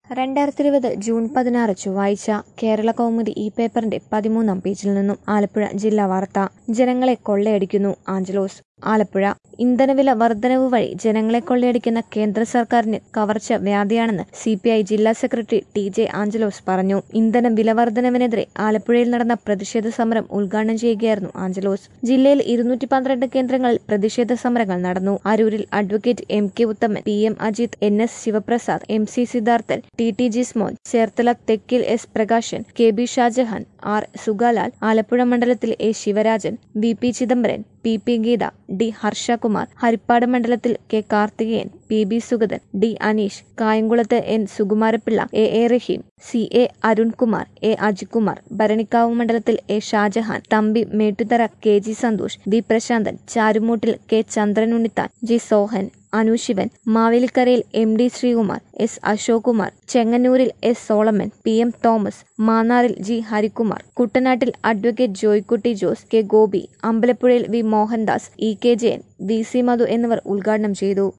രണ്ടായിരത്തി ഇരുപത് ജൂൺ പതിനാറ് ചൊവ്വാഴ്ച കേരള കൗമുദി ഈ പേപ്പറിന്റെ പതിമൂന്നാം പേജിൽ നിന്നും ആലപ്പുഴ ജില്ലാ വാർത്ത ജനങ്ങളെ കൊള്ളയടിക്കുന്നു ആഞ്ചലോസ് ആലപ്പുഴ ഇന്ധനവില വർധനവ് വഴി ജനങ്ങളെ കൊള്ളയടിക്കുന്ന കേന്ദ്ര സർക്കാരിന് കവർച്ച വ്യാധിയാണെന്ന് സി പി ഐ ജില്ലാ സെക്രട്ടറി ടി ജെ ആഞ്ചലോസ് പറഞ്ഞു ഇന്ധന വില വർധനവിനെതിരെ ആലപ്പുഴയിൽ നടന്ന പ്രതിഷേധ സമരം ഉദ്ഘാടനം ചെയ്യുകയായിരുന്നു ആഞ്ചലോസ് ജില്ലയിൽ ഇരുന്നൂറ്റി പന്ത്രണ്ട് കേന്ദ്രങ്ങളിൽ പ്രതിഷേധ സമരങ്ങൾ നടന്നു അരൂരിൽ advocate M K Uthaman P M Ajith N S Sivaprasad M C Sidharthan T T Jismon Cherthala തെക്കിൽ S Prakashan K B Shajahan R Sugalal Alappuzha മണ്ഡലത്തിൽ A Sivarajan V P Chidambaran P P Geetha D Harshakumar Haripad മണ്ഡലത്തിൽ K Karthikeyan P B Sugathan D Aneesh കായംകുളത്ത് N Sukumarapillai A A Rahim C A Arunkumar A Ajikumar Bharanikkavu മണ്ഡലത്തിൽ A Shajahan Thampi Mettuthara K G Santhosh V Prasanthan ചാരുമൂട്ടിൽ K Chandran Unnithan G Sohan Anusivan മാവേലിക്കരയിൽ M D Sreekumar S Ashok Kumar ചെങ്ങന്നൂരിൽ S Solomon P M Thomas മാന്നാറിൽ G Harikumar കുട്ടനാട്ടിൽ advocate Joykutty Jose K Gopi അമ്പലപ്പുഴയിൽ V Mohandas E K Jayan V C Madhu എന്നിവർ ഉദ്ഘാടനം ചെയ്തു